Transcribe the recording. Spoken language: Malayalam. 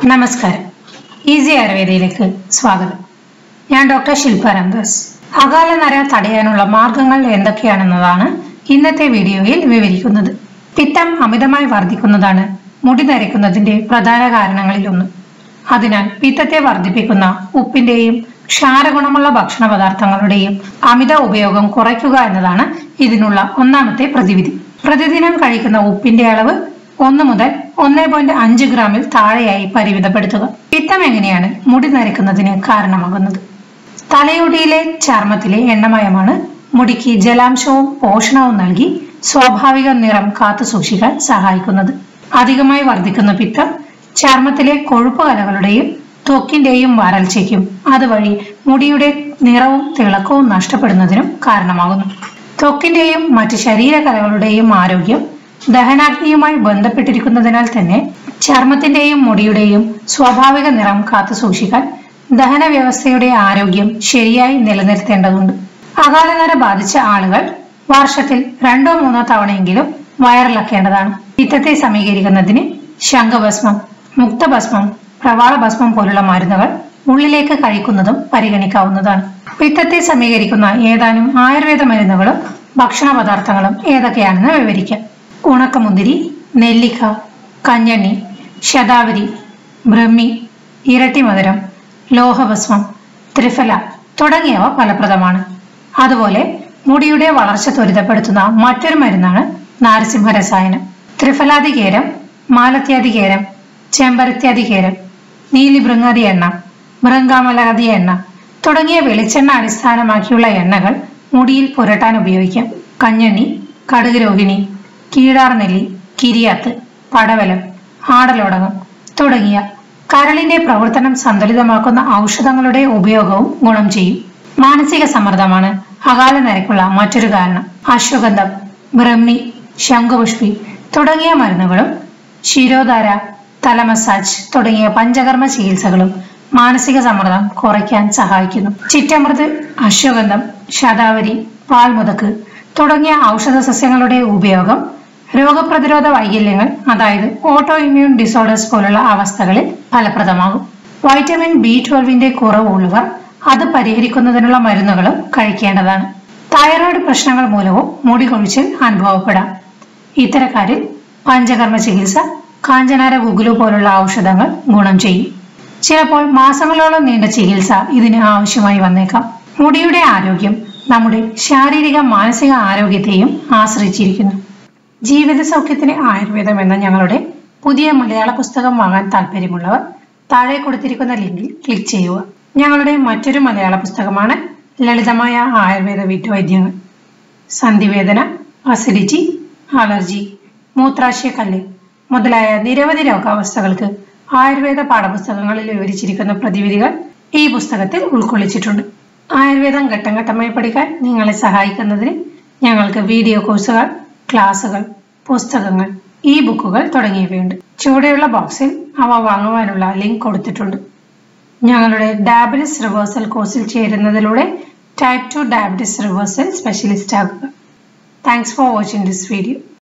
നമസ്കാരം ഈസി ആയുർവേദയിലേക്ക് സ്വാഗതം ഞാൻ ഡോക്ടർ ശില്പ രാംദാസ് അകാല നര തടയാനുള്ള മാർഗങ്ങൾ എന്തൊക്കെയാണെന്നതാണ് ഇന്നത്തെ വീഡിയോയിൽ വിവരിക്കുന്നത് പിത്തം അമിതമായി വർദ്ധിക്കുന്നതാണ് മുടി നരയ്ക്കുന്നതിന്റെ പ്രധാന കാരണങ്ങളിലൊന്ന് അതിനാൽ പിത്തത്തെ വർദ്ധിപ്പിക്കുന്ന ഉപ്പിന്റെയും ക്ഷാരഗുണമുള്ള ഭക്ഷണ പദാർത്ഥങ്ങളുടെയും അമിത ഉപയോഗം കുറയ്ക്കുക എന്നതാണ് ഇതിനുള്ള ഒന്നാമത്തെ പ്രതിവിധി പ്രതിദിനം കഴിക്കുന്ന ഉപ്പിന്റെ അളവ് ഒന്ന് മുതൽ ഒന്ന് പോയിന്റ് അഞ്ച് ഗ്രാമിൽ താഴെയായി പരിമിതപ്പെടുത്തുക പിത്തം എങ്ങനെയാണ് മുടി നരയ്ക്കുന്നതിന് കാരണമാകുന്നത് തലയൊടിയിലെ ചർമ്മത്തിലെ എണ്ണമയമാണ് മുടിക്ക് ജലാംശവും പോഷണവും നൽകി സ്വാഭാവിക നിറം കാത്തു സൂക്ഷിക്കാൻ സഹായിക്കുന്നത് അധികമായി വർദ്ധിക്കുന്ന പിത്തം ചർമ്മത്തിലെ കൊഴുപ്പ് കലകളുടെയും ത്വക്കിന്റെയും വരൾച്ചയ്ക്കും അതുവഴി മുടിയുടെ നിറവും തിളക്കവും നഷ്ടപ്പെടുന്നതിനും കാരണമാകുന്നു ത്വക്കിന്റെയും മറ്റ് ശരീരകലകളുടെയും ആരോഗ്യം ദഹനാഗ്നിയുമായി ബന്ധപ്പെട്ടിരിക്കുന്നതിനാൽ തന്നെ ചർമ്മത്തിന്റെയും മുടിയുടെയും സ്വാഭാവിക നിറം കാത്തു സൂക്ഷിക്കാൻ ദഹന വ്യവസ്ഥയുടെ ആരോഗ്യം ശരിയായി നിലനിർത്തേണ്ടതുണ്ട് അകാലനര ബാധിച്ച ആളുകൾ വർഷത്തിൽ രണ്ടോ മൂന്നോ തവണയെങ്കിലും വയറിളക്കേണ്ടതാണ് പിത്തത്തെ സമീകരിക്കുന്നതിന് ശംഖഭസ്മം മുക്തഭസ്മം പ്രവാളഭസ്മം പോലുള്ള മരുന്നുകൾ ഉള്ളിലേക്ക് കഴിക്കുന്നതും പരിഗണിക്കാവുന്നതാണ് പിത്തത്തെ സമീകരിക്കുന്ന ഏതാനും ആയുർവേദ മരുന്നുകളും ഭക്ഷണ പദാർത്ഥങ്ങളും ഏതൊക്കെയാണെന്ന് വിവരിക്കാം ഉണക്കമുന്തിരി നെല്ലിക്ക കഞ്ഞണ്ണി ശതാവരി ബ്രഹ്മി ഇരട്ടിമധുരം ലോഹഭസ്മം ത്രിഫല തുടങ്ങിയവ ഫലപ്രദമാണ് അതുപോലെ മുടിയുടെ വളർച്ച ത്വരിതപ്പെടുത്തുന്ന മറ്റൊരു മരുന്നാണ് നാരസിംഹ രസായനം ത്രിഫലാധികേരം മാലത്യാധികേരം ചെമ്പരത്യാധികേരം നീലിഭൃങ്ങാതി എണ്ണ മൃങ്കാമലാതി എണ്ണ തുടങ്ങിയ വെളിച്ചെണ്ണ അടിസ്ഥാനമാക്കിയുള്ള എണ്ണകൾ മുടിയിൽ പുരട്ടാൻ ഉപയോഗിക്കാം കഞ്ഞണ്ണി കടുക് രോഹിണി കീഴാർനെല്ലി കിരിയാത്ത് പടവലം ആടലോടകം തുടങ്ങിയ കരളിന്റെ പ്രവർത്തനം സന്തുലിതമാക്കുന്ന ഔഷധങ്ങളുടെ ഉപയോഗവും ഗുണം ചെയ്യും മാനസിക സമ്മർദ്ദമാണ് അകാല നിരക്കുള്ള മറ്റൊരു കാരണം അശ്വഗന്ധം ബ്രഹ്മി ശംഖുപുഷ്പി തുടങ്ങിയ മരുന്നുകളും ശിരോധാര തല മസാജ് തുടങ്ങിയ പഞ്ചകർമ്മ ചികിത്സകളും മാനസിക സമ്മർദ്ദം കുറയ്ക്കാൻ സഹായിക്കുന്നു ചിറ്റമൃത് അശ്വഗന്ധം ശതാവരി പാൽമുതക്ക് തുടങ്ങിയ ഔഷധ സസ്യങ്ങളുടെ ഉപയോഗം രോഗപ്രതിരോധ വൈകല്യങ്ങൾ അതായത് ഓട്ടോ ഇമ്മ്യൂൺ ഡിസോർഡേഴ്സ് പോലുള്ള അവസ്ഥകളിൽ ഫലപ്രദമാകും വൈറ്റമിൻ ബി ട്വൽവിന്റെ കുറവുള്ളവർ അത് പരിഹരിക്കുന്നതിനുള്ള മരുന്നുകളും കഴിക്കേണ്ടതാണ് തൈറോയ്ഡ് പ്രശ്നങ്ങൾ മൂലവും മുടി കൊഴിച്ചിൽ അനുഭവപ്പെടാം ഇത്തരക്കാരിൽ പഞ്ചകർമ്മ ചികിത്സ കാഞ്ചനാര ഗുഗുലു പോലുള്ള ഔഷധങ്ങൾ ഗുണം ചെയ്യും ചിലപ്പോൾ മാസങ്ങളോളം നീണ്ട ചികിത്സ ഇതിന് ആവശ്യമായി വന്നേക്കാം മുടിയുടെ ആരോഗ്യം നമ്മുടെ ശാരീരിക മാനസിക ആരോഗ്യത്തെയും ആശ്രയിച്ചിരിക്കുന്നു ജീവിത സൗഖ്യത്തിന് ആയുർവേദം എന്ന ഞങ്ങളുടെ പുതിയ മലയാള പുസ്തകം വാങ്ങാൻ താല്പര്യമുള്ളവർ താഴെ കൊടുത്തിരിക്കുന്ന ലിങ്കിൽ ക്ലിക്ക് ചെയ്യുക ഞങ്ങളുടെ മറ്റൊരു മലയാള പുസ്തകമാണ് ലളിതമായ ആയുർവേദ വീട്ടുവൈദ്യങ്ങൾ സന്ധിവേദന അസിഡിറ്റി അലർജി മൂത്രാശയക്കല്ല് മുതലായ നിരവധി രോഗാവസ്ഥകൾക്ക് ആയുർവേദ പാഠപുസ്തകങ്ങളിൽ വിവരിച്ചിരിക്കുന്ന പ്രതിവിധികൾ ഈ പുസ്തകത്തിൽ ഉൾക്കൊള്ളിച്ചിട്ടുണ്ട് ആയുർവേദം ഘട്ടം ഘട്ടമായി പഠിക്കാൻ നിങ്ങളെ സഹായിക്കുന്നതിന് ഞങ്ങൾക്ക് വീഡിയോ കോഴ്സുകൾ ക്ലാസുകൾ പുസ്തകങ്ങൾ ഇ ബുക്കുകൾ തുടങ്ങിയവയുണ്ട് ചുവടെയുള്ള ബോക്സിൽ അവ വാങ്ങുവാനുള്ള ലിങ്ക് കൊടുത്തിട്ടുണ്ട് ഞങ്ങളുടെ ഡയബറ്റിസ് റിവേഴ്സൽ കോഴ്സിൽ ചേരുന്നതിലൂടെ type two diabetes reversal specialist ആകുക thanks for watching this video